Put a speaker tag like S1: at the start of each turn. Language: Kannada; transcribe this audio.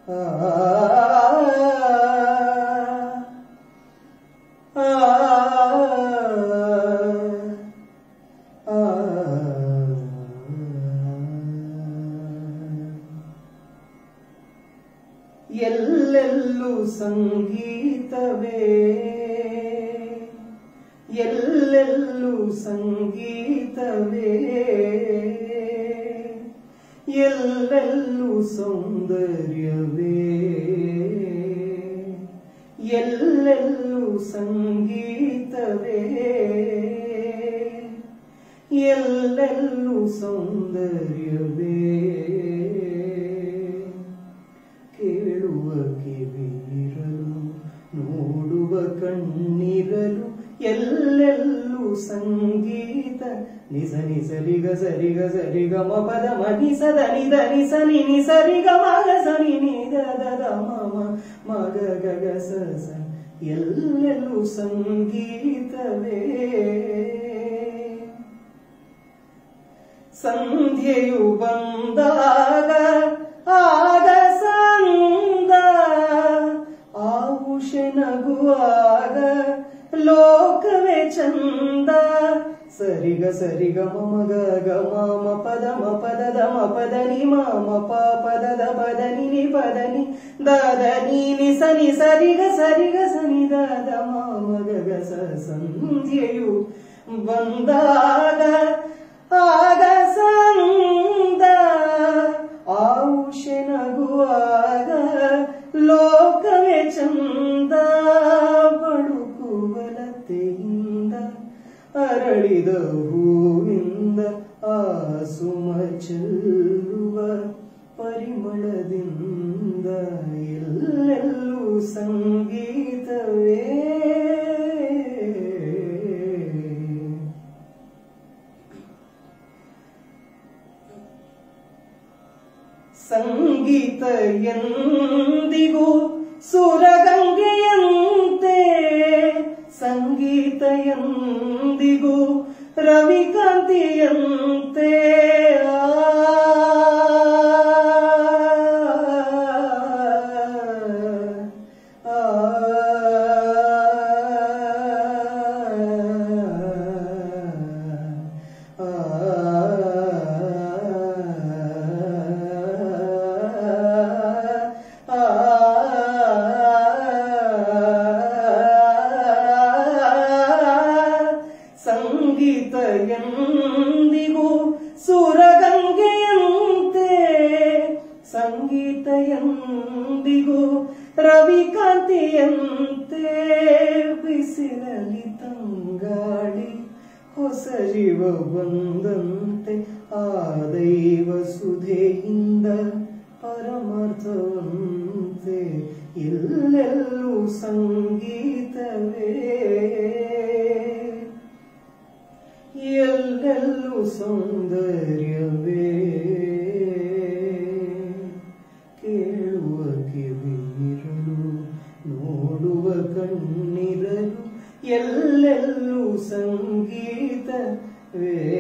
S1: ಆ ಆ ಎಲ್ಲೆಲ್ಲೂ ಸಂಗೀತವೇ ಎಲ್ಲೆಲ್ಲೂ ಸಂಗೀತವೇ ಎಲ್ಲೆಲ್ಲೂ ಸೌಂದರ್ಯವೇ ಎಲ್ಲೆಲ್ಲೂ ಸಂಗೀತವೇ ಎಲ್ಲೆಲ್ಲೂ ಸೌಂದರ್ಯವೇ ಕೇಳುವ ಕಿವಿರಲು ನೋಡುವ ಕಣ್ಣಿರಲು ಎಲ್ಲೆಲ್ಲೂ ಸಂಗೀತ ನಿಸ ನಿಸರಿಗ ಸರಿಗ ಸರಿಗ ಮಪದ ಮನಿ ಸದ ನಿದ ನಿಸ ನಿನಿ ಸರಿಗ ಮಗ ಸನಿ ನಿದ ದದ ಮಮ ಮಗ ಗಗ ಸ ಸ ಎಲ್ಲೆಲ್ಲೂ ಸಂಗೀತವೇ ಸಂಧ್ಯೆಯು ಬಂದಾಗ ಆಗ ಸಂದ ಆವುಷ ನಗುವಾಗ ಲೋಕವೇ ಚಂದ ಸರಿಗ ಸರಿಗ ಮಮ ಗ ಗ ಮಮ ಪದ ಮ ಪದದ ಮ ಪದ ನಿ ಮಮ ಪ ಪದದ ಪದ ನಿ ನಿ ಪದ ನಿ ದಾದ ನೀ ನಿ ಸನಿ ಸರಿಗ ಸರಿಗ ಸನಿ ದಾದ ಮಮ ಗ ಗ ಸ ಸಂಧ್ಯೆಯು ಬಂದಾಗ ಆಗ ಸಂದ ಆವುಷ ನಗುವಾಗ ಲೋಕವೇ ಚಂದ ಬಡುಕುವಲತೆಯಿಂದ ಅರಳಿದ ಹೂವಿಂದ ಆ ಸುಮ ಚೆಲ್ಲುವ ಪರಿಮಳದಿಂದ ಎಲ್ಲೆಲ್ಲೂ ಸಂಗೀತವೇ ಸಂಗೀತ ಎಂದಿಗೂ ಸುರಗಂಗೆಯಂತೆ ಸಂಗೀತ ಎಂದಿಗೂ ರವಿಕಾಂತಿಯಂತೆ ಆ, ಆ, ಸಂಗೀತ ಎಂದಿಗೂ ಸುರಗಂಗೆಯಂತೆ ಸಂಗೀತ ಎಂದಿಗೂ ರವಿಕಾಂತಿಯಂತೆ ಬಿಸಿಲಲ್ಲಿ ತಂಗಾಳಿ ಹೊಸ ಜೀವ ಬಂದಂತೆ ಆ ದೈವ ಸುಧೆಯಿಂದ ಪರಮಾರ್ಥವಂತೆ ಎಲ್ಲೆಲ್ಲೂ ಸಂಗೀತವೇ ಎಲ್ಲೆಲ್ಲೂ ಸೌಂದರ್ಯವೇ ಕೇಳುವ ಕಿವಿರಲು ನೋಡುವ ಕಣ್ಣಿರಲು ಎಲ್ಲೆಲ್ಲೂ ಸಂಗೀತವೇ